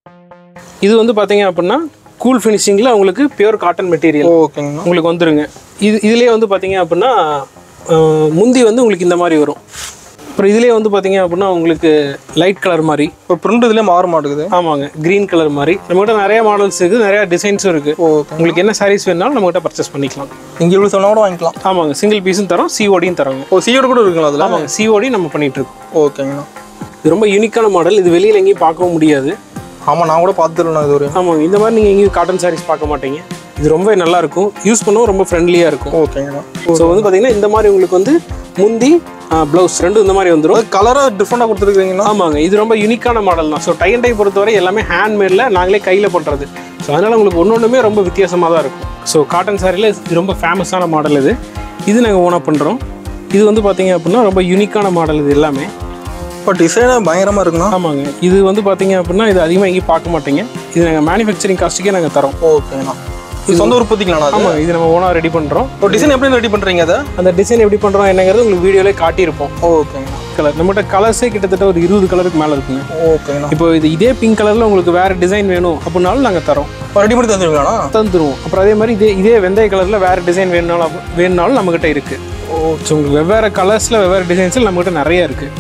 இது வந்து பார்த்தீங்க அப்படின்னா கூல் ஃபினிஷிங்கில் உங்களுக்கு பியூர் காட்டன் மெட்டீரியல் ஓகேங்கண்ணா உங்களுக்கு வந்துருங்க இது இதுலேயே வந்து பார்த்தீங்க அப்படின்னா அஹ், முந்தி வந்து உங்களுக்கு இந்த மாதிரி வரும் அப்புறம் இதுலேயே வந்து பார்த்தீங்க அப்படின்னா உங்களுக்கு லைட் கலர் மாதிரி இப்போ பிரிண்ட் இதுலேயே மாற மாட்டேங்குது ஆமாங்க க்ரீன் கலர் மாதிரி நம்மகிட்ட நிறைய மாடல்ஸ் இருக்குது நிறைய டிசைன்ஸும் இருக்குது ஓகே உங்களுக்கு என்ன சாரீஸ் வேணாலும் நம்மகிட்ட பர்ச்சேஸ் பண்ணிக்கலாம் இங்கே இவ்வளோ சொன்னா கூட வாங்கிக்கலாம் ஆமாங்க சிங்கிள் பீஸும் தரோம் சிஓடியும் தரோங்க ஓ சியோட கூட இருக்குங்களா அதில் ஆமாங்க சிஓடி நம்ம பண்ணிட்டு இருக்கோம் ஓகேங்கண்ணா இது ரொம்ப யூனிக்கான மாடல் இது வெளியில் எங்கேயும் பார்க்கவும் முடியாது ஆமாம் நான் கூட பார்த்துருண்ணா இது ஒரு ஆமாங்க இந்த மாதிரி நீங்கள் எங்கேயும் காட்டன் சாரீஸ் பார்க்க மாட்டீங்க இது ரொம்ப நல்லா இருக்கும் யூஸ் பண்ணவும் ரொம்ப ஃப்ரெண்ட்லியாக இருக்கும் ஓகேங்கண்ணா ஸோ வந்து பார்த்தீங்கன்னா இந்த மாதிரி உங்களுக்கு வந்து முந்தி ப்ளவுஸ் ரெண்டும் இந்த மாதிரி வந்துடும் கலராக டிஃப்ரெண்டாக கொடுத்துருக்கீங்கண்ணா ஆமாங்க இது ரொம்ப யூனிக்கான மாடல் தான் ஸோ டை அண்ட் டை பொறுத்தவரை எல்லாமே ஹேண்ட்மேடில் நாங்களே கையில் பண்ணுறது ஸோ அதனால் உங்களுக்கு ஒன்று ஒன்றுமே ரொம்ப வித்தியாசமாக தான் இருக்கும் ஸோ காட்டன் சாரியில் இது ரொம்ப ஃபேமஸான மாடல் இது இது நாங்கள் ஓனாக பண்ணுறோம் இது வந்து பார்த்தீங்க அப்படின்னா ரொம்ப யூனிக்கான மாடல் இது எல்லாமே இப்போ டிசைனாக பயங்கரமாக இருக்குண்ணா ஆமாங்க இது வந்து பார்த்தீங்க அப்படின்னா இது அதிகமாக எங்கேயும் பார்க்க மாட்டீங்க இது நாங்கள் மேனுஃபேக்சரிங் காஸ்ட்டுக்கே நாங்கள் தரோம் ஓகேங்கண்ணா இது சொந்த உற்பத்திங்களாண்ணா அது ஆமாங்க இது நம்ம ஓனாக ரெடி பண்ணுறோம் இப்போ டிசைன் எப்படி ரெடி பண்ணுறீங்க அதை அந்த டிசைன் எப்படி பண்ணுறோம் என்னங்கிறது உங்களுக்கு வீடியோலே காட்டியிருப்போம் ஓகேங்கண்ணா கலர் நம்மகிட்ட கலர்ஸே கிட்டத்தட்ட ஒரு இருபது கலருக்கு மேலே இருக்குங்க ஓகேங்கண்ணா இப்போ இது இதே பிங்க் கலரில் உங்களுக்கு வேறு டிசைன் வேணும் அப்படின்னாலும் நாங்கள் தரோம் இப்போ ரெடி பண்ணி தந்துருவீங்களாண்ணா தந்துருவோம் அப்புறம் அதே மாதிரி இதே இதே வெந்தய கலரில் வேறு டிசைன் வேணுனாலும் வேணுனாலும் நம்மக்கிட்ட இருக்குது ஓ ஸோ உங்களுக்கு வெவ்வேறு கலர்ஸில் வெவ்வேறு டிசைன்ஸில் நம்மக்கிட்ட நிறைய இருக்குது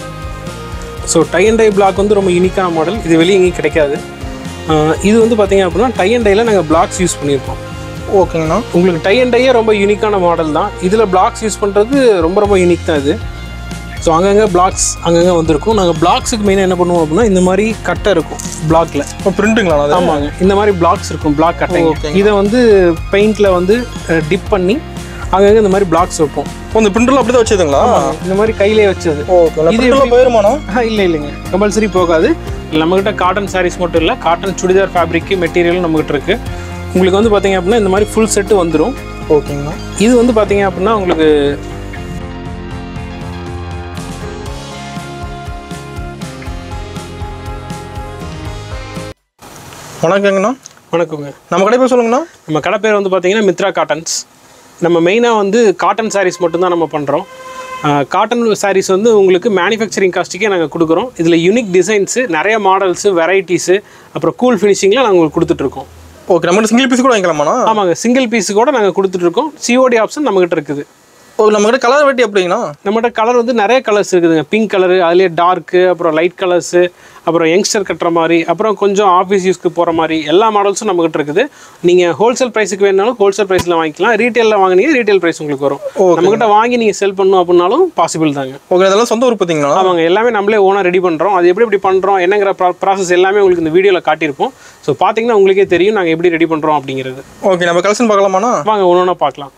so tie and dye black வந்து ரொம்ப யூனிக்கான மாடல் இது வெளியே எங்கேயும் கிடைக்காது ஆஹ் இது வந்து பார்த்தீங்க அப்படின்னா டை அண்ட் டையில் நாங்கள் பிளாக்ஸ் யூஸ் பண்ணியிருக்கோம் ஓகேங்கண்ணா உங்களுக்கு டை அண்ட் டையே ரொம்ப யூனிக்கான மாடல் தான் இதில் பிளாக்ஸ் யூஸ் பண்ணுறது ரொம்ப ரொம்ப யூனிக் தான் இது ஸோ அங்கங்கே பிளாக்ஸ் அங்கங்கே வந்திருக்கும் நாங்கள் பிளாக்ஸுக்கு மெயினாக என்ன பண்ணுவோம் அப்படின்னா இந்த மாதிரி கட்டை இருக்கும் பிளாக்ல இப்போ பிரிண்ட்டுங்களாண்ணா அது ஆமாங்க இந்த மாதிரி பிளாக்ஸ் இருக்கும் பிளாக் கட்டைங்க Okay. இதை வந்து பெயிண்டில் வந்து டிப் பண்ணி அங்கங்கே இந்த மாதிரி பிளாக்ஸ் வைப்போம் இப்போ இந்த பிரிண்டரில் அப்படி தான் வச்சதுங்களா இந்த மாதிரி கையிலே வச்சது ஓகே இது பிரிண்டரில் போயிருமாண்ணா ஆஹா, இல்லை இல்லைங்க கம்பல்சரி போகாது நம்மக்கிட்ட காட்டன் சாரீஸ் மட்டும் இல்லை காட்டன் சுடிதார் ஃபேப்ரிக்கு மெட்டீரியலும் நம்மகிட்ட இருக்கு உங்களுக்கு வந்து பார்த்தீங்க அப்படின்னா இந்த மாதிரி ஃபுல் செட்டு வந்துடும் ஓகேங்கண்ணா இது வந்து பார்த்தீங்க அப்படின்னா உங்களுக்கு வணக்கங்கண்ணா வணக்கங்க நம்ம கடை பேர் சொல்லுங்கண்ணா நம்ம கடை பேர் வந்து பார்த்தீங்கன்னா மித்ரா காட்டன்ஸ் நம்ம மெயினாக வந்து காட்டன் சாரீஸ் மட்டும்தான் நம்ம பண்ணுறோம் காட்டன் சாரீஸ் வந்து உங்களுக்கு மேனுஃபேக்சரிங் காஸ்ட்டுக்கே நாங்கள் கொடுக்குறோம் இதில் யூனிக் டிசைன்ஸு நிறைய மாடல்ஸு வெரைட்டிஸு அப்புறம் கூல் ஃபினிஷிங்கில் நாங்கள் உங்களுக்கு கொடுத்துட்ருக்கோம் ஓகே நம்ம சிங்கிள் பீஸ் கூட வாங்கிக்கலாமாண்ணா ஆமாங்க சிங்கிள் பீஸு கூட நாங்கள் கொடுத்துட்ருக்கோம் சிஓடி ஆப்ஷன் நம்மகிட்ட இருக்குது ஓ நம்ம கிட்ட கலர் வெட்டி எப்படிங்கண்ணா நம்மகிட்ட கலர் வந்து நிறைய கலர்ஸ் இருக்குதுங்க பிங்க் கலரு அதுலேயே டார்க்கு அப்புறம் லைட் கலர்ஸு அப்புறம் யங்ஸ்டர் கட்டுற மாதிரி அப்புறம் கொஞ்சம் ஆஃபீஸ் யூஸ்க்கு போகிற மாதிரி எல்லா மாடல்ஸும் நம்மகிட்ட இருக்குது நீங்கள் ஹோல்சேல் ப்ரைஸுக்கு வேணாலும் ஹோல்சேல் ப்ரைஸில் வாங்கிக்கலாம் ரீட்டெயிலில் வாங்கினீங்க ரீட்டெயில் ப்ரைஸ் உங்களுக்கு வரும் நம்மகிட்ட வாங்கி நீங்கள் செல் பண்ணணும் அப்படின்னாலும் பாசிபிள் தாங்க ஓகே இதெல்லாம் சொந்த உற்பத்திங்களா ஆமாங்க எல்லாமே நம்மளே ஓனாக ரெடி பண்ணுறோம் அது எப்படி எப்படி பண்ணுறோம் என்னங்கிற ப்ராசஸ் எல்லாமே உங்களுக்கு இந்த வீடியோவில் காட்டியிருப்போம் ஸோ பார்த்தீங்கன்னா உங்களுக்கே தெரியும் நாங்கள் எப்படி ரெடி பண்ணுறோம் அப்படிங்கிறது ஓகே நம்ம கலெக்ஷன் பார்க்கலாமாண்ணா வாங்க ஒன்று ஒன்றா பார்க்கலாம்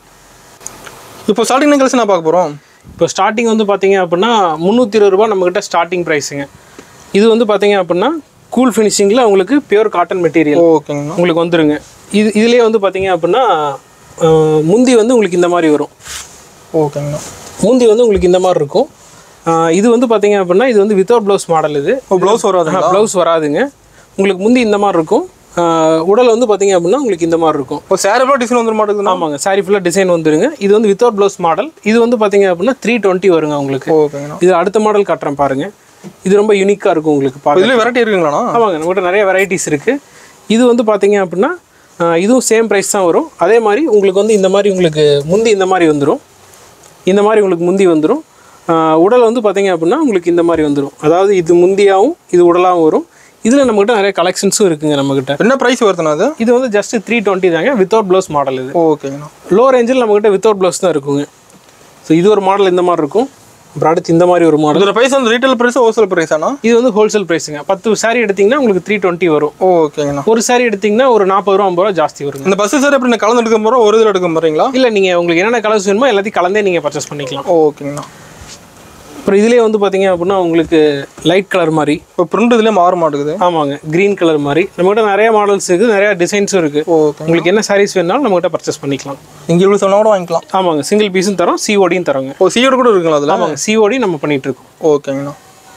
இப்போ ஸ்டார்டிங் கலெக்ஷன் பார்க்க போகிறோம் இப்போ ஸ்டார்டிங் வந்து பார்த்தீங்க அப்படின்னா முந்நூற்றி இருபது ரூபா நம்மக்கிட்ட ஸ்டார்டிங் ப்ரைஸுங்க இது வந்து பார்த்தீங்க அப்படின்னா கூல் ஃபினிஷிங்கில் உங்களுக்கு பியூர் காட்டன் மெட்டீரியல் ஓகேங்கண்ணா உங்களுக்கு வந்துருங்க இது இதுலேயே வந்து பார்த்தீங்க அப்படின்னா அஹ், முந்தி வந்து உங்களுக்கு இந்த மாதிரி வரும் ஓகேங்கண்ணா முந்தி வந்து உங்களுக்கு இந்த மாதிரி இருக்கும் அஹ், இது வந்து பார்த்தீங்க அப்படின்னா இது வந்து வித்தவுட் ப்ளவுஸ் மாடல் இது ஓ ப்ளவுஸ் வராதுங்களா ப்ளவுஸ் வராதுங்க உங்களுக்கு முந்தி இந்த மாதிரி இருக்கும் அஹ், உடல் வந்து பார்த்தீங்க அப்படின்னா உங்களுக்கு இந்த மாதிரி இருக்கும் இப்போ சேரீ ஃபுல்லாக டிசைன் வந்துட மாட்டேங்குதுண்ணா ஆமாங்க சாரி ஃபுல்லாக டிசைன் வந்துருங்க இது வந்து வித்தவுட் ப்ளவுஸ் மாடல் இது வந்து பார்த்தீங்க அப்படின்னா த்ரீ டுவெண்ட்டி வருங்க உங்களுக்கு ஓகேங்கண்ணா இது அடுத்த மாடல் காட்டுறேன் பாருங்க இது ரொம்ப யூனிக்காக இருக்கும் உங்களுக்கு பார்க்க இதுலேயே வெரைட்டி இருக்குங்களாண்ணா ஆமாங்க நம்மகிட்ட நிறைய வெரைட்டிஸ் இருக்குது இது வந்து பார்த்தீங்க அப்படின்னா ஆஹ், இதுவும் சேம் ப்ரைஸ் தான் வரும் அதே மாதிரி உங்களுக்கு வந்து இந்த மாதிரி உங்களுக்கு முந்தி இந்த மாதிரி வந்துடும் இந்த மாதிரி உங்களுக்கு முந்தி வந்துடும் உடல் வந்து பார்த்தீங்க அப்படின்னா உங்களுக்கு இந்த மாதிரி வந்துடும் அதாவது இது முந்தியாகவும் இது உடலாகவும் வரும் இதில் நம்மகிட்ட நிறைய கலெக்ஷன்ஸும் இருக்குங்க நம்மகிட்ட என்ன ப்ரைஸ் வருதுண்ணா அது இது வந்து ஜஸ்ட் த்ரீ டுவெண்ட்டி தாங்க வித்தவுட் ப்ளவுஸ் மாடல் இது ஓகேங்கண்ணா லோ ரேஞ்சில் நம்மகிட்ட வித்தவுட் ப்ளவுஸ் தான் இருக்குங்க ஸோ இது ஒரு மாடல் இந்த மாதிரி இருக்கும் அப்புறம் அடுத்து இந்த மாதிரி ஒரு மாடல் இதோட ப்ரைஸ் வந்து ரீட்டைல் ப்ரைஸ் ஹோல்சேல் ப்ரைஸாண்ணா இது வந்து ஹோல்சேல் ப்ரைஸுங்க பத்து saree எடுத்தீங்கன்னா உங்களுக்கு த்ரீ டுவெண்ட்டி வரும் ஓகேங்கண்ணா ஒரு saree எடுத்தீங்கன்னா ஒரு நாற்பது ரூபா ஐம்பது ரூபா ஜாஸ்தி வருங்க இந்த பஸ் சார் எப்படி கலந்து எடுக்க போகிறோம் ஒரு இதில் எடுக்க போகிறீங்களா இல்லை நீங்கள் உங்களுக்கு என்னென்ன கலர்ஸ் வேணுமோ எல்லாத்தையும் கலந்தே நீங்கள் பர்ச்சேஸ் பண்ணிக்கலாம் ஓகேங்கண்ணா அப்புறம் இதுலேயே வந்து பார்த்தீங்க அப்படின்னா உங்களுக்கு லைட் கலர் மாதிரி இப்போ பிரிண்ட் இதுலேயே மாற மாட்டேங்குது ஆமாங்க க்ரீன் கலர் மாதிரி நம்மகிட்ட நிறைய மாடல்ஸ் இருக்குது நிறைய டிசைன்ஸும் இருக்குது ஓகே உங்களுக்கு என்ன சாரீஸ் வேணாலும் நம்மகிட்ட பர்ச்சேஸ் பண்ணிக்கலாம் இங்கே இவ்வளோ சொன்னால் கூட வாங்கிக்கலாம் ஆமாங்க சிங்கிள் பீஸும் தரோம் சிஓடியும் தரோங்க ஓ சியோட கூட இருக்குங்களா அதில் ஆமாங்க சிஓடி நம்ம பண்ணிட்டு இருக்கோம் ஓகேங்கண்ணா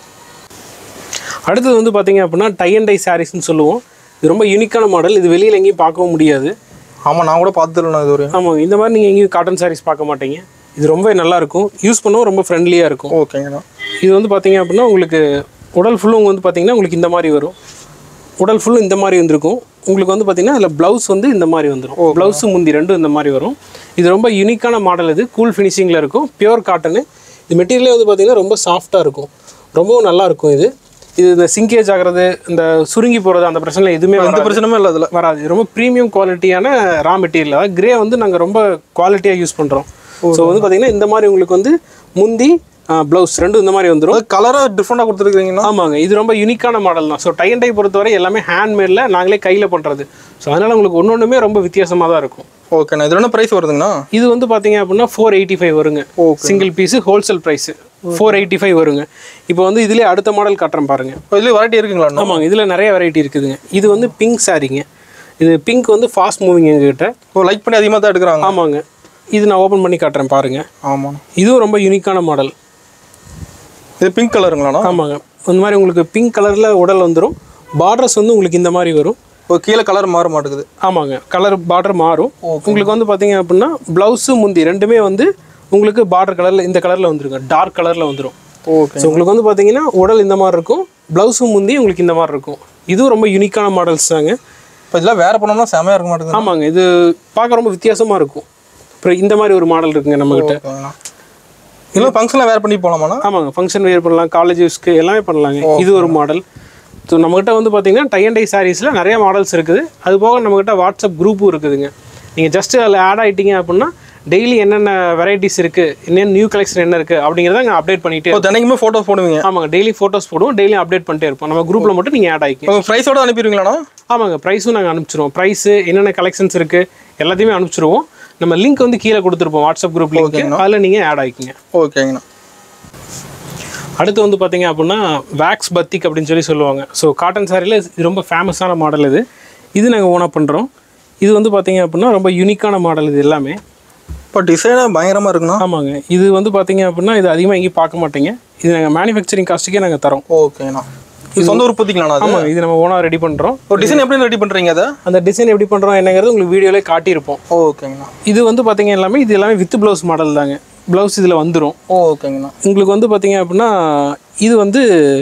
அடுத்தது வந்து பார்த்தீங்க அப்படின்னா டை அண்ட் டை சாரீஸ்னு சொல்லுவோம் இது ரொம்ப யூனிக்கான மாடல் இது வெளியில் எங்கேயும் பார்க்கவும் முடியாது ஆமாம் நான் கூட பார்த்துருந்தேன் இது ஒரு ஆமாங்க இந்த மாதிரி நீங்கள் எங்கேயும் காட்டன் சாரீஸ் பார்க்க மாட்டீங்க இது ரொம்ப நல்லா இருக்கும் யூஸ் பண்ணவும் ரொம்ப ஃப்ரெண்ட்லியாக இருக்கும் ஓகேங்கண்ணா இது வந்து பார்த்தீங்க அப்படின்னா உங்களுக்கு உடல் ஃபுல்லும் வந்து பார்த்தீங்கன்னா உங்களுக்கு இந்த மாதிரி வரும் உடல் ஃபுல்லும் இந்த மாதிரி வந்திருக்கும் உங்களுக்கு வந்து பார்த்தீங்கன்னா அதில் ப்ளவுஸ் வந்து இந்த மாதிரி வந்துடும் ப்ளவுஸு முந்தி ரெண்டும் இந்த மாதிரி வரும் இது ரொம்ப யூனிக்கான மாடல் இது கூல் ஃபினிஷிங்கில் இருக்கும் பியூர் காட்டனு இது மெட்டீரியலே வந்து பார்த்தீங்கன்னா ரொம்ப சாஃப்டாக இருக்கும் ரொம்பவும் நல்லா இருக்கும் இது இது இந்த சிங்கேஜ் ஆகிறது இந்த சுருங்கி போகிறது அந்த பிரச்சனை எதுவுமே எந்த வராது. பிரச்சனையும் இல்லை அதில் வராது இது ரொம்ப ப்ரீமியம் குவாலிட்டியான ரா மெட்டீரியல் அதாவது கிரே வந்து நாங்கள் ரொம்ப குவாலிட்டியாக யூஸ் பண்ணுறோம் ஸோ வந்து பார்த்தீங்கன்னா இந்த மாதிரி உங்களுக்கு வந்து முந்தி ப்ளவுஸ் ரெண்டும் இந்த மாதிரி வந்துடும் கலராக டிஃப்ரெண்ட்டாக கொடுத்துருக்கீங்கன்னா ஆமாங்க இது ரொம்ப யூனிக்கான மாடல் தான் ஸோ டை அண்ட் டை பொறுத்தவரை எல்லாமே ஹேண்ட்மேடில் நாங்களே கையில் பண்ணுறது ஸோ அதனால் உங்களுக்கு ஒன்று ஒன்றுமே ரொம்ப வித்தியாசமாக தான் இருக்கும் ஓகேண்ணா இது என்ன ப்ரைஸ் வருதுங்கண்ணா இது வந்து பார்த்தீங்க அப்படின்னா ஃபோர் எயிட்டி ஃபைவ் வருங்க single piece wholesale price four eighty five வருங்க இப்போ வந்து இதுலேயே அடுத்த மாடல் காட்டுறேன் பாருங்க இதுலேயே வெரைட்டி இருக்குங்களா ஆமாங்க இதில் நிறைய வெரைட்டி இருக்குதுங்க இது வந்து பிங்க் சாரீங்க இது பிங்க் வந்து ஃபாஸ்ட் மூவிங் எங்ககிட்ட ஓ லைக் பண்ணி அதிகமாக தான் எடுக்கிறாங்க ஆமாங்க இது நான் ஓப்பன் பண்ணி காட்டுறேன் பாருங்க ஆமாண்ணா இதுவும் ரொம்ப யூனிக்கான மாடல் இது பிங்க் கலருங்களாண்ணா ஆமாங்க இந்த மாதிரி உங்களுக்கு பிங்க் கலரில் உடல் வந்துடும் பார்டர்ஸ் வந்து உங்களுக்கு இந்த மாதிரி வரும் ஓ கீழே கலர் மாற மாட்டேங்குது ஆமாங்க கலர் பார்டர் மாறும் உங்களுக்கு வந்து பார்த்தீங்க அப்படின்னா ப்ளவுஸு முந்தி ரெண்டுமே வந்து உங்களுக்கு பார்டர் கலரில் இந்த கலரில் வந்துருங்க டார்க் கலரில் வந்துடும் ஓகே ஸோ உங்களுக்கு வந்து பார்த்தீங்கன்னா உடல் இந்த மாதிரி இருக்கும் ப்ளவுஸும் முந்தி உங்களுக்கு இந்த மாதிரி இருக்கும் இதுவும் ரொம்ப யூனிக்கான மாடல்ஸ் தாங்க இப்போ இதெல்லாம் வேறு பண்ணோம்னா செமையாக இருக்க மாட்டேங்குது ஆமாங்க இது பார்க்க ரொம்ப வித்தியாசமாக இருக்கும் அப்புறம் இந்த மாதிரி ஒரு மாடல் இருக்குங்க நம்மகிட்ட ஓகேங்கண்ணா இல்லை ஃபங்க்ஷனில் வேறு பண்ணி போகலாமாண்ணா ஆமாங்க ஃபங்க்ஷன் வேர் பண்ணலாம் காலேஜ் யூஸ்க்கு எல்லாமே பண்ணலாங்க இது ஒரு மாடல் ஸோ நம்மகிட்ட வந்து பார்த்தீங்கன்னா டை அண்ட் டை சாரீஸில் நிறைய மாடல்ஸ் இருக்குது அது போக நம்மகிட்ட வாட்ஸ்அப் குரூப்பும் இருக்குதுங்க நீங்கள் ஜஸ்ட் அதில் ஆட் ஆகிட்டீங்க அப்படின்னா டெய்லி என்னென்ன வெரைட்டிஸ் இருக்குது என்னென்ன நியூ கலெக்ஷன் என்ன இருக்குது அப்படிங்கிறத அங்கே அப்டேட் பண்ணிகிட்டே இப்போ தினைக்குமே ஃபோட்டோஸ் போடுவீங்க ஆமாங்க டெய்லி ஃபோட்டோஸ் போடுவோம் டெய்லி அப்டேட் பண்ணிட்டே இருப்போம் நம்ம குரூப்பில் மட்டும் நீங்கள் ஆட் ஆகிக்க உங்கள் ப்ரைஸோட அனுப்பிடுவீங்களாண்ணா ஆமாங்க ப்ரைஸும் நாங்கள் அனுப்பிச்சிருவோம் ப்ரைஸு என்னென்ன கலெக்ஷன்ஸ் இருக்குது எல்லாத்தையுமே அனுப்பிச்சிருவோம் நம்ம லிங்க் வந்து கீழே கொடுத்துருப்போம் வாட்ஸ்அப் குரூப் லிங்க் அதில் நீங்கள் ஆட் ஆகிக்கிங்க ஓகேங்கண்ணா அடுத்து வந்து பார்த்தீங்க அப்படின்னா வேக்ஸ் பத்திக் அப்படின்னு சொல்லி சொல்லுவாங்க ஸோ காட்டன் சாரியில் இது ரொம்ப ஃபேமஸான மாடல் இது இது நாங்கள் ஓனாக பண்ணுறோம் இது வந்து பார்த்தீங்க அப்படின்னா ரொம்ப யூனிக்கான மாடல் இது எல்லாமே இப்போ டிசைனாக பயங்கரமாக இருக்குண்ணா ஆமாங்க இது வந்து பார்த்தீங்க அப்படின்னா இது அதிகமாக எங்கேயும் பார்க்க மாட்டீங்க இது நாங்கள் மேனுஃபேக்சரிங் காஸ்ட்டுக்கே நாங்கள் தரோம் ஓகேண்ணா இது சொந்த உற்பத்திங்களாண்ணா அது ஆமாங்க இது நம்ம ஓனாக ரெடி பண்ணுறோம் ஒரு டிசைன் எப்படி ரெடி பண்ணுறீங்க அதை அந்த டிசைன் எப்படி பண்ணுறோம் என்னங்கிறது உங்களுக்கு வீடியோலேயே காட்டியிருப்போம் ஓகேங்கண்ணா இது வந்து பார்த்தீங்க எல்லாமே இது எல்லாமே வித் ப்ளவுஸ் மாடல் தாங்க ப்ளவுஸ் இதில் வந்துடும் ஓகேங்கண்ணா உங்களுக்கு வந்து பார்த்தீங்க அப்படின்னா இது வந்து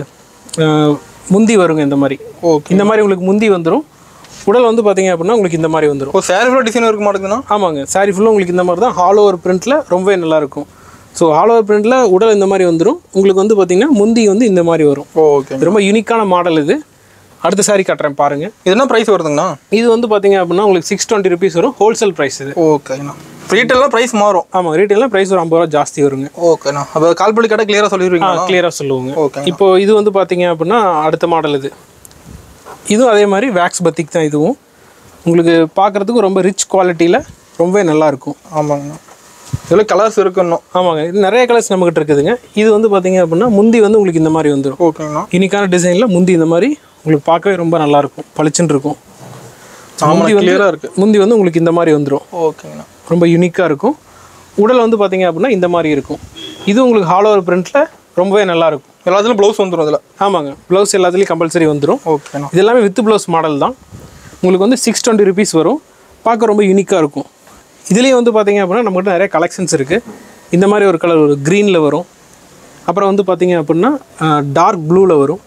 அஹ், முந்தி வருங்க இந்த மாதிரி ஓகே இந்த மாதிரி உங்களுக்கு முந்தி வந்துடும் உடல் வந்து பார்த்தீங்க அப்படின்னா உங்களுக்கு இந்த மாதிரி வந்துடும் இப்போ சேரீ ஃபுல்லாக டிசைன் இருக்க மாட்டேங்குதுண்ணா ஆமாங்க சாரி ஃபுல்லாக உங்களுக்கு இந்த மாதிரி தான் ஹால் ஓவர் பிரிண்ட்டில் ரொம்பவே நல்லா இருக்கும் ஸோ ஹால் ஓவர் பிரிண்ட்டில் உடல் இந்த மாதிரி வந்துடும் உங்களுக்கு வந்து பார்த்தீங்கன்னா முந்தி வந்து இந்த மாதிரி வரும் ஓகே இது ரொம்ப யூனிக்கான மாடல் இது அடுத்த சாரி காட்டுறேன் பாருங்க இது என்ன ப்ரைஸ் வருதுங்கண்ணா இது வந்து பார்த்தீங்க அப்படின்னா உங்களுக்கு சிக்ஸ் டுவெண்ட்டி ருபீஸ் வரும் ஹோல்சேல் ப்ரைஸ் இது ஓகேங்கண்ணா ரீட்டெயிலாம் ப்ரைஸ் மாறும் ஆமாம் ரீட்டெயிலாம் ப்ரைஸ் ஒரு ஐம்பது ரூபா ஜாஸ்தி வருங்க ஓகேண்ணா அப்போ கால் பண்ணி கேட்டால் கிளியராக சொல்லிடுவீங்களா கிளியராக சொல்லுவாங்க ஓகே இப்போ இது வந்து பார்த்தீங்க அப்படின்னா அடுத்த மாடல் இது இதுவும் அதே மாதிரி வேக்ஸ் பத்திக் தான் இதுவும் உங்களுக்கு பார்க்குறதுக்கு ரொம்ப ரிச் குவாலிட்டியில் ரொம்பவே நல்லா இருக்கும் ஆமாங்கண்ணா இதில் கலர்ஸ் இருக்குன்னும் ஆமாங்க இது நிறைய கலர்ஸ் நம்மகிட்ட இருக்குதுங்க இது வந்து பார்த்தீங்க அப்படின்னா முந்தி வந்து உங்களுக்கு இந்த மாதிரி வந்துடும் ஓகேங்கண்ணா யூனிக்கான டிசைனில் முந்தி இந்த மாதிரி உங்களுக்கு பார்க்கவே ரொம்ப நல்லா இருக்கும் பளிச்சுன்னு இருக்கும் ஆமாம் கிளியராக இருக்குது முந்தி வந்து உங்களுக்கு இந்த மாதிரி வந்துடும் ஓகேங்கண்ணா ரொம்ப யூனிக்காக இருக்கும் உடல் வந்து பார்த்தீங்க அப்படின்னா இந்த மாதிரி இருக்கும் இது உங்களுக்கு ஹாலோவர் பிரிண்ட்டில் ரொம்பவே நல்லா இருக்கும் எல்லாத்துலையும் ப்ளவுஸ் வந்துடும் அதில் ஆமாங்க ப்ளவுஸ் எல்லாத்துலேயும் கம்பல்சரி வந்துடும் ஓகேண்ணா இது எல்லாமே வித் ப்ளவுஸ் மாடல் தான் உங்களுக்கு வந்து சிக்ஸ் டுவெண்ட்டி ருபீஸ் வரும் பார்க்க ரொம்ப யூனிக்காக இருக்கும் இதுலேயே வந்து பார்த்தீங்க அப்படின்னா நம்மகிட்ட நிறைய கலெக்ஷன்ஸ் இருக்குது இந்த மாதிரி ஒரு கலர் ஒரு க்ரீனில் வரும் அப்புறம் வந்து பார்த்தீங்க அப்படின்னா டார்க் ப்ளூவில் வரும்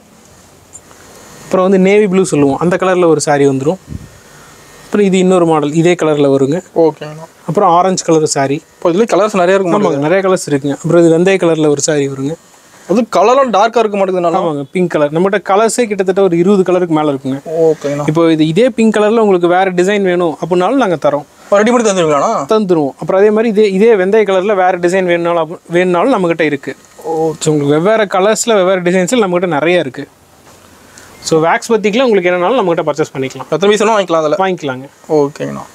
அப்புறம் வந்து நேவி ப்ளூ சொல்லுவோம் அந்த கலரில் ஒரு saree வந்துடும் அப்புறம் இது இன்னொரு மாடல் இதே கலரில் வருங்க ஓகேங்கண்ணா அப்புறம் ஆரஞ்சு கலர் saree இப்போ இதுலேயும் கலர்ஸ் நிறைய இருக்க மாட்டேங்குது ஆமாங்க நிறைய கலர்ஸ் இருக்குங்க அப்புறம் இது வெந்தய கலரில் ஒரு saree வருங்க அது கலர்லாம் டார்க்காக இருக்க மாட்டேங்குதுனால ஆமாங்க பிங்க் கலர் நம்மகிட்ட கலர்ஸே கிட்டத்தட்ட ஒரு இருபது கலருக்கு மேலே இருக்குங்க ஓகேங்கண்ணா இப்போ இது இதே பிங்க் கலரில் உங்களுக்கு வேறு டிசைன் வேணும் அப்படின்னாலும் நாங்கள் தரோம் ரெடி பண்ணி தந்துருவீங்களாண்ணா தந்துருவோம் அப்புறம் அதே மாதிரி இதே இதே வெந்தய கலரில் வேறு டிசைன் வேணுனாலும் அப்ப- வேணுனாலும் நம்மக்கிட்ட இருக்குது ஓ ஸோ உங்களுக்கு வெவ்வேறு கலர்ஸில் வெவ்வேறு டிசைன்ஸில் நம்மக்கிட்ட நிறைய இருக்குது ஸோ வேக்ஸ் பற்றிக்கெலாம் உங்களுக்கு என்னனாலும் நம்மக்கிட்ட பர்ச்சேஸ் பண்ணிக்கலாம் எத்தனை பீஸ் வேணால் வாங்கிக்கலாம் அதில் வாங்கிக்கலாங்க ஓகேங்கண்ணா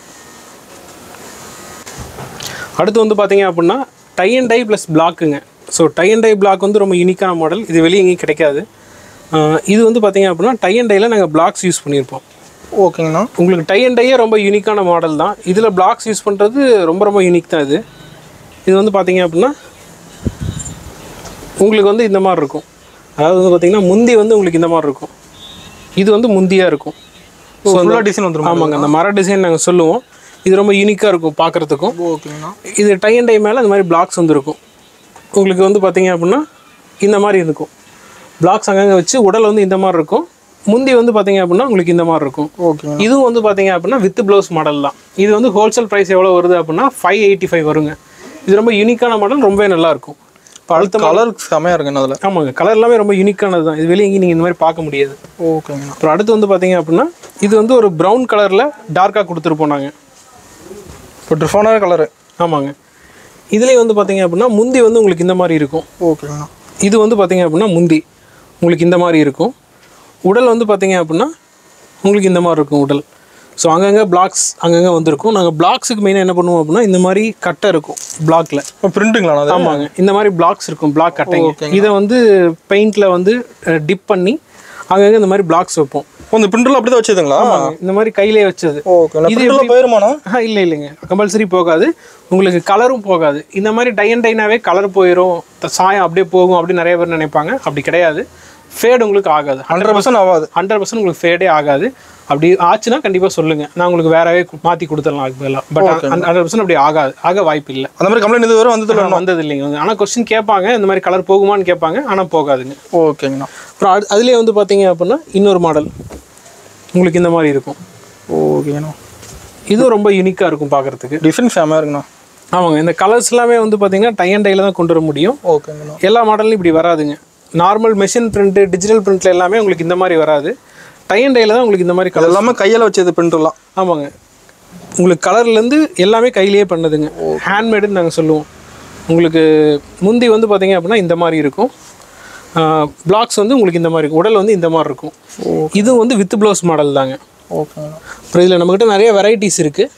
அடுத்து வந்து பார்த்தீங்க அப்படின்னா டை அண்ட் டை ப்ளஸ் பிளாக்குங்க so tie and dye black வந்து ரொம்ப யூனிக்கான மாடல் இது வெளியே எங்கேயும் கிடைக்காது ஆஹ் இது வந்து பார்த்தீங்க அப்படின்னா டை அண்ட் டையில் நாங்கள் பிளாக்ஸ் யூஸ் பண்ணியிருப்போம் ஓகேங்கண்ணா உங்களுக்கு டை அண்ட் டையே ரொம்ப யூனிக்கான மாடல் தான் இதில் பிளாக்ஸ் யூஸ் பண்ணுறது ரொம்ப ரொம்ப யூனிக் தான் இது இது வந்து பார்த்தீங்க அப்படின்னா உங்களுக்கு வந்து இந்த மாதிரி இருக்கும் அதாவது வந்து பார்த்தீங்கன்னா முந்தி வந்து உங்களுக்கு இந்த மாதிரி இருக்கும் இது வந்து முந்தியாக இருக்கும் ஃபுல்லாக டிசைன் வந்துடும் ஆமாங்க அந்த மர டிசைன் நாங்கள் சொல்லுவோம் இது ரொம்ப யூனிக்காக இருக்கும் பார்க்குறதுக்கும் ஓகேங்கண்ணா இது டை அண்ட் டை மேலே இந்த மாதிரி பிளாக்ஸ் வந்துருக்கும் உங்களுக்கு வந்து பார்த்தீங்க அப்படின்னா இந்த மாதிரி இருக்கும் பிளாக்ஸ் அங்கங்கே வச்சு உடல் வந்து இந்த மாதிரி இருக்கும் முந்தி வந்து பார்த்தீங்க அப்படின்னா உங்களுக்கு இந்த மாதிரி இருக்கும் ஓகேங்கண்ணா இதுவும் வந்து பார்த்தீங்க அப்படின்னா வித் ப்ளவுஸ் மாடல் தான் இது வந்து ஹோல்சேல் ப்ரைஸ் எவ்வளோ வருது அப்படின்னா ஃபைவ் எயிட்டி ஃபைவ் வருங்க இது ரொம்ப யூனிக்கான மாடல் ரொம்பவே நல்லா இருக்கும் இப்போ அடுத்த கலர் செமையாக இருக்குண்ணா அதில் ஆமாங்க கலர் எல்லாமே ரொம்ப யூனிக்கானது தான் இது வெளியே எங்கேயும் நீங்கள் இந்த மாதிரி பார்க்க முடியாது ஓகேங்கண்ணா அப்புறம் அடுத்து வந்து பார்த்தீங்க அப்படின்னா இது வந்து ஒரு ப்ரௌன் கலரில் டார்க்காக கொடுத்துருப்போம் நாங்கள் இப்போ ட்ரிஃபான கலரு ஆமாங்க இதுலேயே வந்து பார்த்தீங்க அப்படின்னா முந்தி வந்து உங்களுக்கு இந்த மாதிரி இருக்கும் ஓகேங்கண்ணா இது வந்து பார்த்தீங்க அப்படின்னா முந்தி உங்களுக்கு இந்த மாதிரி இருக்கும் உடல் வந்து பார்த்தீங்க அப்படின்னா உங்களுக்கு இந்த மாதிரி இருக்கும் உடல் ஸோ அங்கங்கே பிளாக்ஸ் அங்கங்கே வந்திருக்கும் நாங்கள் பிளாக்ஸுக்கு மெயினாக என்ன பண்ணுவோம் அப்படின்னா இந்த மாதிரி கட்டை இருக்கும் பிளாக்ல இப்போ பிரிண்ட்டுங்களாண்ணா அது ஆமாங்க இந்த மாதிரி பிளாக்ஸ் இருக்கும் பிளாக் கட்டைங்க இதை வந்து பெயிண்டில் வந்து டிப் பண்ணி அங்கங்கே இந்த மாதிரி பிளாக்ஸ் வைப்போம் ஓ, இந்த பிரிண்டில் அப்படி தான் வச்சதுங்களா இந்த மாதிரி கையிலே வச்சது ஓகேண்ணா பிரிண்டில் போயிருமாண்ணா ஆ இல்லை இல்லைங்க கம்பல்சரி போகாது உங்களுக்கு கலரும் போகாது இந்த மாதிரி டை அண்ட் டைனாவே கலர் போயிடும் த- சாயம் அப்படியே போகும் அப்படின்னு நிறைய பேர் நினைப்பாங்க அப்படி கிடையாது ஃபேட் உங்களுக்கு ஆகாது ஹண்ட்ரட் பர்சன்ட் ஆகாது ஹண்ட்ரட் பர்சன்ட் உங்களுக்கு ஃபேடே ஆகாது அப்படி ஆச்சுன்னா கண்டிப்பாக சொல்லுங்க நான் உங்களுக்கு வேறவே கு- மாத்தி கொடுத்துடலாம் அதுக்கு பதிலாக பட் ஹண்ட்ரட் பர்சன்ட் அப்படி ஆகாது ஆக வாய்ப்பு இல்லை அந்த மாதிரி கம்ப்ளைண்ட் இது வரை வந்ததில்ல வந்தது இல்லைங்க ஆனால் கொஸ்டின் கேட்பாங்க இந்த மாதிரி கலர் போகுமான்னு கேட்பாங்க ஆனால் போகாதுங்க ஓகேங்கண்ணா அப்புறம் அது அதுலேயே வந்து பார்த்தீங்க அப்படின்னா இன்னொரு மாடல் உங்களுக்கு இந்த மாதிரி இருக்கும் ஓகேண்ணா இதுவும் ரொம்ப யூனிக்காக இருக்கும் பார்க்குறதுக்கு டிஃப்ரெண்ட் செமையாக இருக்குண்ணா ஆமாங்க இந்த கலர்ஸ் எல்லாமே வந்து பார்த்தீங்கன்னா டை அண்ட் டைல தான் கொண்டு வர முடியும் ஓகேங்கண்ணா எல்லா மாடல்லையும் இப்படி வராதுங்க நார்மல் மெஷின் பிரிண்ட்டு டிஜிட்டல் பிரிண்ட்ல எல்லாமே உங்களுக்கு இந்த மாதிரி வராது டை அண்ட் டைல தான் உங்களுக்கு இந்த மாதிரி அது கலர் எல்லாமே கையால் வச்சது பிரிண்ட்லாம் ஆமாங்க உங்களுக்கு கலர்லேருந்து எல்லாமே கையிலேயே பண்ணதுங்க ஹேண்ட்மேடுன்னு நாங்கள் சொல்லுவோம் உங்களுக்கு முந்தி வந்து பார்த்தீங்க அப்படின்னா இந்த மாதிரி இருக்கும் பிளாக்ஸ் வந்து உங்களுக்கு இந்த மாதிரி இருக்கும் உடல் வந்து இந்த மாதிரி இருக்கும் இது வந்து வித் ப்ளவுஸ் மாடல் தாங்க ஓகேங்கண்ணா அப்புறம் இதில் நம்மக்கிட்ட நிறைய வெரைட்டிஸ் இருக்குது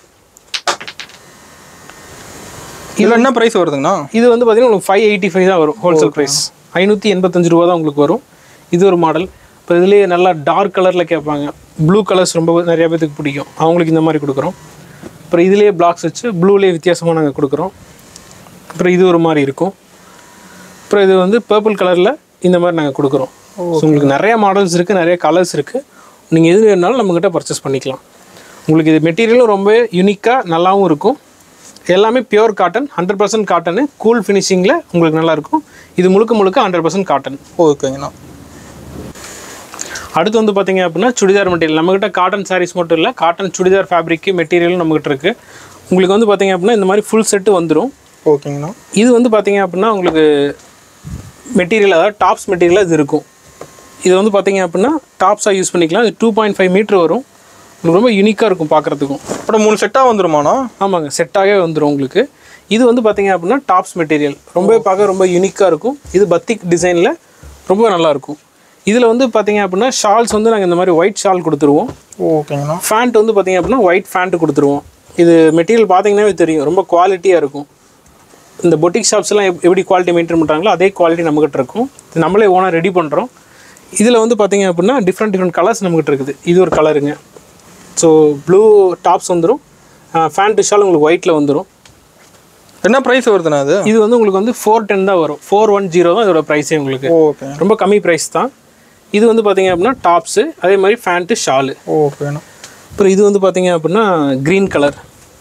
இதில் என்ன ப்ரைஸ் வருதுங்கண்ணா இது வந்து பார்த்தீங்கன்னா உங்களுக்கு ஃபைவ் எயிட்டி ஃபைவ் தான் வரும் ஹோல்சேல் ப்ரைஸ் ஐநூற்றி எண்பத்தஞ்சு ரூபா தான் உங்களுக்கு வரும் இது ஒரு மாடல் இப்போ இதுலேயே நல்லா டார்க் கலரில் கேட்பாங்க ப்ளூ கலர்ஸ் ரொம்ப நிறைய பேத்துக்கு பிடிக்கும் அவங்களுக்கு இந்த மாதிரி கொடுக்குறோம் அப்புறம் இதுலேயே பிளாக்ஸ் வச்சு ப்ளூலேயே வித்தியாசமாக நாங்கள் கொடுக்குறோம் அப்புறம் இது ஒரு மாதிரி இருக்கும் அப்புறம் இது வந்து பர்பிள் கலரில் இந்த மாதிரி நாங்கள் கொடுக்குறோம் ஸோ உங்களுக்கு நிறைய மாடல்ஸ் இருக்குது நிறைய கலர்ஸ் இருக்குது நீங்கள் எது வேணாலும் நம்மக்கிட்ட பர்ச்சேஸ் பண்ணிக்கலாம் உங்களுக்கு இது மெட்டீரியலும் ரொம்ப யூனிக்காக நல்லாவும் இருக்கும் எல்லாமே பியூர் காட்டன் ஹண்ட்ரட் பர்சன்ட் காட்டனு கூல் ஃபினிஷிங்கில் உங்களுக்கு நல்லா இருக்கும் இது முழுக்க முழுக்க ஹண்ட்ரட் பர்சன்ட் காட்டன் ஓகேங்கண்ணா அடுத்து வந்து பார்த்தீங்க அப்படின்னா சுடிதார் மெட்டீரியல் நம்மக்கிட்ட காட்டன் சாரீஸ் மட்டும் இல்லை காட்டன் சுடிதார் ஃபேப்ரிக்கு மெட்டீரியலும் நம்மகிட்ட இருக்குது உங்களுக்கு வந்து பார்த்தீங்க அப்படின்னா இந்த மாதிரி ஃபுல் செட்டு வந்துடும் ஓகேங்கண்ணா இது வந்து பார்த்தீங்க அப்படின்னா உங்களுக்கு மெட்டீரியல் அதாவது டாப்ஸ் மெட்டீரியலாக இது இருக்கும் இது வந்து பார்த்தீங்க அப்படின்னா டாப்ஸாக யூஸ் பண்ணிக்கலாம் இது டூ பாயிண்ட் ஃபைவ் மீட்ரு வரும் உங்களுக்கு ரொம்ப யூனிக்காக இருக்கும் பார்க்குறதுக்கும் அப்புறம் மூணு செட்டாக வந்துருமாண்ணா ஆமாங்க செட்டாகவே வந்துடும் உங்களுக்கு இது வந்து பார்த்தீங்க அப்படின்னா டாப்ஸ் மெட்டீரியல் ரொம்ப பார்க்க ரொம்ப யூனிக்காக இருக்கும் இது பத்திக் டிசைனில் ரொம்ப நல்லா இருக்கும் இதில் வந்து பார்த்தீங்க அப்படின்னா ஷால்ஸ் வந்து நாங்கள் இந்த மாதிரி ஒயிட் ஷால் கொடுத்துருவோம் ஓகேங்கண்ணா ஃபேண்ட் வந்து பார்த்தீங்க அப்படின்னா ஒயிட் ஃபேண்ட் கொடுத்துருவோம் இது மெட்டீரியல் பார்த்தீங்கன்னாவே தெரியும் ரொம்ப குவாலிட்டியாக இருக்கும் இந்த பொட்டிக் ஷாப்ஸ் எல்லாம் எப்- எப்படி குவாலிட்டி மெயின்டைன் பண்ணுறாங்களோ அதே குவாலிட்டி நம்மகிட்ட இருக்கும் இது நம்மளே ஓனாக ரெடி பண்ணுறோம் இதில் வந்து பார்த்தீங்க அப்படின்னா டிஃப்ரெண்ட் டிஃப்ரெண்ட் கலர்ஸ் நம்மகிட்ட இருக்குது இது ஒரு கலருங்க ஸோ ப்ளூ டாப்ஸ் வந்துடும் ஃபேண்ட் ஷால் உங்களுக்கு ஒயிட்டில் வந்துடும் என்ன ப்ரைஸ் வருதுண்ணா அது இது வந்து உங்களுக்கு வந்து ஃபோர் டென் தான் வரும் ஃபோர் ஒன் ஜீரோ தான் இதோட ப்ரைஸே உங்களுக்கு ஓகே ரொம்ப கம்மி ப்ரைஸ் தான் இது வந்து பார்த்தீங்க அப்படின்னா டாப்ஸு அதே மாதிரி ஃபேண்ட்டு ஷாலு ஓகேண்ணா அப்புறம் இது வந்து பார்த்தீங்க அப்படின்னா க்ரீன் கலர்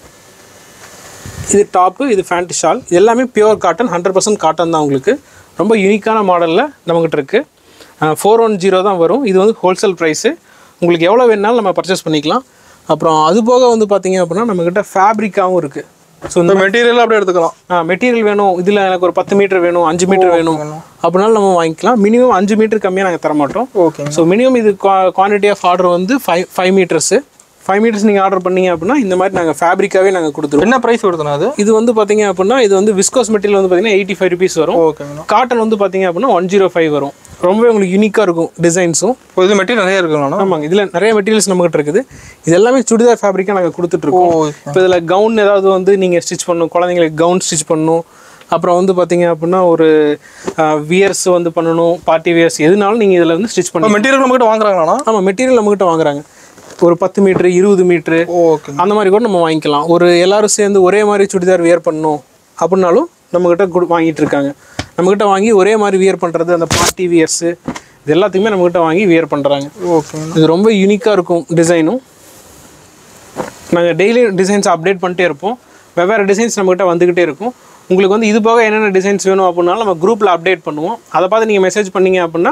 இது டாப்பு இது ஃபேண்ட் ஷால் இது எல்லாமே pure cotton hundred percent cotton தான் உங்களுக்கு ரொம்ப யூனிக்கான மாடலில் நம்மகிட்ட இருக்குது ஃபோர் ஒன் ஜீரோ தான் வரும் இது வந்து ஹோல்சேல் ப்ரைஸு உங்களுக்கு எவ்வளோ வேணுனாலும் நம்ம பர்ச்சேஸ் பண்ணிக்கலாம் அப்புறம் அது போக வந்து பார்த்தீங்க அப்படின்னா நம்மக்கிட்ட ஃபேப்ரிக்காகவும் இருக்குது ஸோ இந்த இந்த மெட்டீரியல் அப்படியே எடுத்துக்கலாம் மெட்டீரியல் வேணும் இதில் எனக்கு ஒரு பத்து மீட்டர் வேணும் அஞ்சு மீட்டர் வேணும் அப்படினாலும் நம்ம வாங்கிக்கலாம் மினிமம் அஞ்சு மீட்டர் கம்மியாக நாங்கள் தர மாட்டோம் ஓகேங்க ஸோ மினிமம் இது குவான்டிட்டி ஆஃப் ஆர்டர் வந்து five five metres five metres நீங்கள் ஆர்டர் பண்ணீங்க அப்படின்னா இந்த மாதிரி நாங்கள் ஃபேப்ரிக்காகவே நாங்கள் கொடுத்துருவோம் என்ன ப்ரைஸ் வருதுண்ணா அது இது வந்து பார்த்தீங்க அப்படின்னா இது வந்து விஸ்கோஸ் மெட்டீரியல் வந்து பார்த்தீங்கன்னா எயிட்டி ஃபைவ் ருபீஸ் வரும் ஓகேங்கண்ணா காட்டன் வந்து பார்த்தீங்க அப்படின்னா ஒன் ஜீரோ ஃபைவ் வரும் ரொம்பவே உங்களுக்கு யூனிக்காக இருக்கும் டிசைன்ஸும் இப்போ இது மெட்டீரியல் நிறைய இருக்குங்கண்ணா ஆமாங்க இதில் நிறைய மெட்டீரியல்ஸ் நம்மகிட்ட இருக்குது இது எல்லாமே சுடிதார் ஃபேப்ரிக்காக நாங்கள் கொடுத்துட்ருக்கோம் ஓ இப்போ இதில் கவுன் ஏதாவது வந்து நீங்கள் ஸ்டிச் பண்ணணும் குழந்தைங்களுக்கு கவுன் ஸ்டிச் பண்ணணும் அப்புறம் வந்து பார்த்தீங்க அப்படின்னா ஒரு வியர்ஸ் வந்து பண்ணணும் பார்ட்டி வியர்ஸ் எதுனாலும் நீங்கள் இதில் வந்து ஸ்டிச் பண்ணலாம் மெட்டீரியல் நம்மகிட்ட வாங்குறாங்களாண்ணா ஆமாம் மெட்டீரியல் நம்மகிட்ட வாங்குறாங்க ஒரு பத்து மீட்ரு இருபது மீட்ரு ஓகே அந்த மாதிரி கூட நம்ம வாங்கிக்கலாம் ஒரு எல்லாரும் சேர்ந்து ஒரே மாதிரி சுடிதார் வியர் பண்ணணும் அப்படின்னாலும் நம்மக்கிட்ட கொடு வாங்கிட்டு இருக்காங்க நம்மக்கிட்ட வாங்கி ஒரே மாதிரி வியர் பண்ணுறது அந்த பார்ட்டி வியர்ஸு இது எல்லாத்தையுமே நம்மக்கிட்ட வாங்கி வியர் பண்ணுறாங்க ஓகேங்கண்ணா இது ரொம்ப யூனிக்காக இருக்கும் டிசைனும் நாங்கள் டெய்லி டிசைன்ஸ் அப்டேட் பண்ணிட்டே இருப்போம் வெவ்வேறு டிசைன்ஸ் நம்மகிட்ட வந்துக்கிட்டே இருக்கும் உங்களுக்கு வந்து இது போக என்னென்ன டிசைன்ஸ் வேணும் அப்படின்னாலும் நம்ம குரூப்பில் அப்டேட் பண்ணுவோம் அதை பார்த்து நீங்கள் மெசேஜ் பண்ணீங்க அப்படின்னா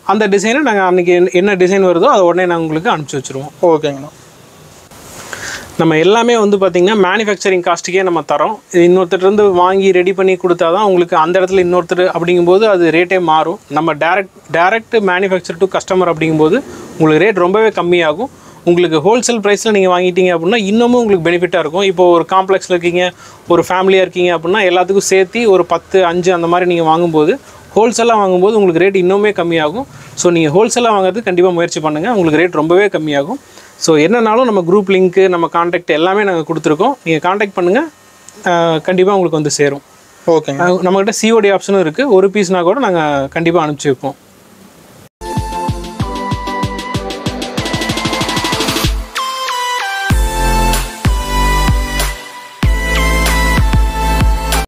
அந்த டிசைனை நாங்கள் அன்றைக்கி என்ன டிசைன் வருதோ அதை உடனே நாங்கள் உங்களுக்கு அனுப்பிச்சி வச்சுருவோம் ஓகேங்கண்ணா நம்ம எல்லாமே வந்து பார்த்திங்கன்னா மேனுஃபேக்சரிங் காஸ்ட்டுக்கே நம்ம தரோம் இது இன்னொருத்தர் இருந்து வாங்கி ரெடி பண்ணி கொடுத்தா தான் உங்களுக்கு அந்த இடத்துல இன்னொருத்தர் அப்படிங்கும்போது அது ரேட்டே மாறும் நம்ம direct direct manufacture to customer அப்படிங்கும்போது உங்களுக்கு ரேட் ரொம்பவே கம்மியாகும் உங்களுக்கு ஹோல்சேல் ப்ரைஸில் நீங்கள் வாங்கிட்டீங்க அப்படின்னா இன்னமும் உங்களுக்கு பெனிஃபிட்டாக இருக்கும் இப்போ ஒரு காம்ப்ளெக்ஸில் இருக்கீங்க ஒரு ஃபேமிலியாக இருக்கீங்க அப்படின்னா எல்லாத்துக்கும் சேர்த்து ஒரு பத்து அஞ்சு அந்த மாதிரி நீங்கள் வாங்கும்போது ஹோல்சேலாக வாங்கும்போது உங்களுக்கு ரேட் இன்னுமே கம்மியாகும் ஸோ நீங்கள் ஹோல்சேலாக வாங்குறது கண்டிப்பாக முயற்சி பண்ணுங்கள் உங்களுக்கு ரேட் ரொம்பவே கம்மியாகும் ஸோ என்னன்னாலும் நம்ம குரூப் லிங்க்கு நம்ம காண்டாக்ட் எல்லாமே நாங்கள் கொடுத்துருக்கோம் நீங்கள் காண்டாக்ட் பண்ணுங்கள் கண்டிப்பாக உங்களுக்கு வந்து சேரும் ஓகேங்க அஹ் நம்மகிட்ட சிஓடி ஆப்ஷனும் இருக்குது ஒரு பீஸ்னா கூட நாங்கள் கண்டிப்பாக அனுப்பிச்சி வைப்போம்